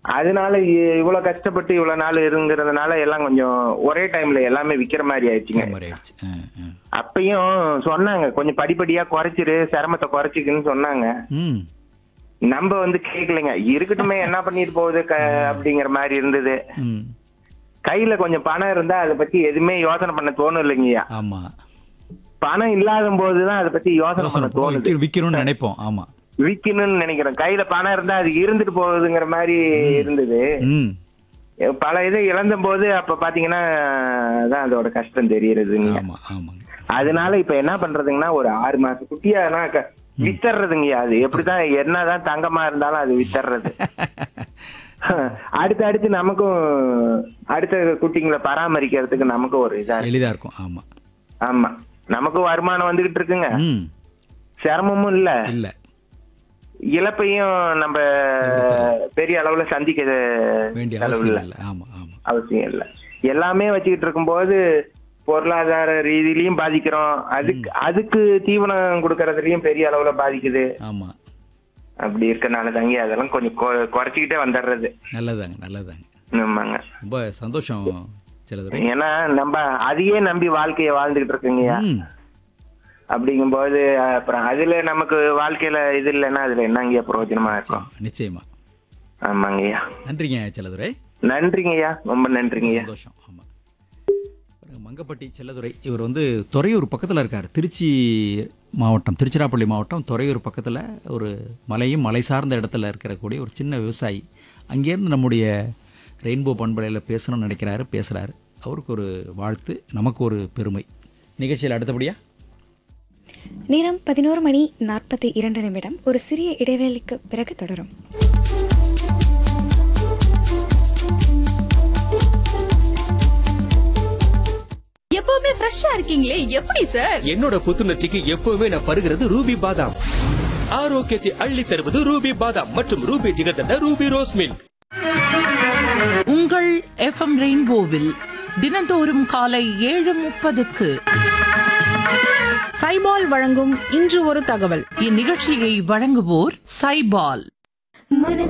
அதனால இ- இவ்வளவு கஷ்டப்பட்டு இவ்வளவு நாள் இருங்கிறதுனால எல்லாம் கொஞ்சம் ஒரே டைம்ல எல்லாமே விக்கிற மாதிரி ஆயிடுச்சுங்க இந்த மாதிரி ஆயிடுச்சு ஆ, ஆ. அப்பயும் சொன்னாங்க கொஞ்சம் படிப்படியா குறைச்சிரு சிரமத்தை குறைச்சிக்குன்னு சொன்னாங்க ம் நம்ம வந்து கேட்கலைங்க இருக்கட்டுமே என்ன பண்ணிட்டு போகுது க- அப்படிங்கிற மாதிரி இருந்தது ம் கையில கொஞ்சம் பணம் இருந்தா அதை பத்தி எதுவுமே யோசனை பண்ண தோணும் இல்லைங்கய்யா ஆமா பணம் இல்லாத போதுதான் அதை பத்தி யோசனை யோசனை பண்ண தோணுது விக்க- விக்கணும்னு நினைப்போம் ஆமா விக்கணும்னு நினைக்கிறேன் கையில பணம் இருந்தா அது இருந்துட்டு போகுதுங்கிற மாதிரி இருந்தது ம் பல இதை இழந்த போது அப்ப பாத்தீங்கன்னா தான் அதோட கஷ்டம் தெரியறதுங்க ஆமா ஆமாங்க அதனால இப்ப என்ன பண்றதுங்கன்னா ஒரு ஆறு மாசம் குட்டியானா க- வித்தர்றதுங்கய்யா அது எப்படிதான் என்னதான் தங்கமா இருந்தாலும் அது வித்தர்றது அடுத்து அடுத்து நமக்கும் அடுத்த குட்டிங்களை பராமரிக்கிறதுக்கு நமக்கும் ஒரு இதா இருக்கு. எளிதா இருக்கும் ஆமா ஆமா நமக்கும் வருமானம் வந்துகிட்டு இருக்குங்க ம் சிரமமும் இல்ல இல்ல இழப்பையும் நம்ம பெரிய அளவுல சந்திக்க வேண்டிய செலவு அவசியம் இல்ல இல்லை ஆமா ஆமா அவசியம் இல்ல எல்லாமே வச்சுக்கிட்டு இருக்கும்போது பொருளாதார ரீதியிலையும் பாதிக்கிறோம் அதுக்கு அதுக்கு தீவனம் கொடுக்கறதுலயும் பெரிய அளவுல பாதிக்குது ஆமா அப்படி இருக்கனால தாங்க அதெல்லாம் கொஞ்சம் கொ- குறைச்சிக்கிட்டே வந்துடுறது நல்லதாங்க நல்லதாங்க ஆமாங்க ரொம்ப சந்தோஷம் சிலதுரை ஏன்னா நம்ம அதையே நம்பி வாழ்க்கைய வாழ்ந்துகிட்டு இருக்குங்கய்யா ம் அப்படிங்கும்போது அப்புறம் அதுல நமக்கு வாழ்க்கையில இது இல்லைன்னா அதுல என்னங்கய்யா பிரயோஜனமா இருக்கும் நிச்சயமா ஆமாங்கய்யா நன்றிங்க செல்லதுரை நன்றிங்கய்யா ரொம்ப நன்றிங்கய்யா சந்தோஷம் ஆமா பாருங்க, மங்கப்பட்டி செல்லதுரை இவர் வந்து துறையூர் பக்கத்தில் இருக்கார் திருச்சி மாவட்டம் திருச்சிராப்பள்ளி மாவட்டம் துறையூர் பக்கத்தில் ஒரு மலையும் மலை சார்ந்த இடத்துல இருக்கக்கூடிய ஒரு சின்ன விவசாயி அங்கேருந்து நம்முடைய ரெயின்போ பண்பலையில் பேசணும்னு நினைக்கிறாரு பேசுகிறாரு அவருக்கு ஒரு வாழ்த்து நமக்கு ஒரு பெருமை நிகழ்ச்சியில் அடுத்தபடியா நேரம் பதினோரு மணி நாற்பத்தி இரண்டு நிமிடம் ஒரு சிறிய இடைவேளைக்கு பிறகு தொடரும் எப்பவுமே ஃப்ரெஷ்ஷா இருக்கீங்களே எப்படி சார் என்னோட புத்துணர்ச்சிக்கு எப்பவுமே நான் பருகிறது ரூபி பாதாம் ஆரோக்கியத்தை அள்ளி தருவது ரூபி பாதாம் மற்றும் Ruby jigarthanda Ruby rose milk உங்கள் எஃப்எம் ரெயின்போவில் தினந்தோறும் காலை ஏழு முப்பதுக்கு சைபால் வழங்கும் இன்று ஒரு தகவல் இந்நிகழ்ச்சியை வழங்குவோர் சைபால்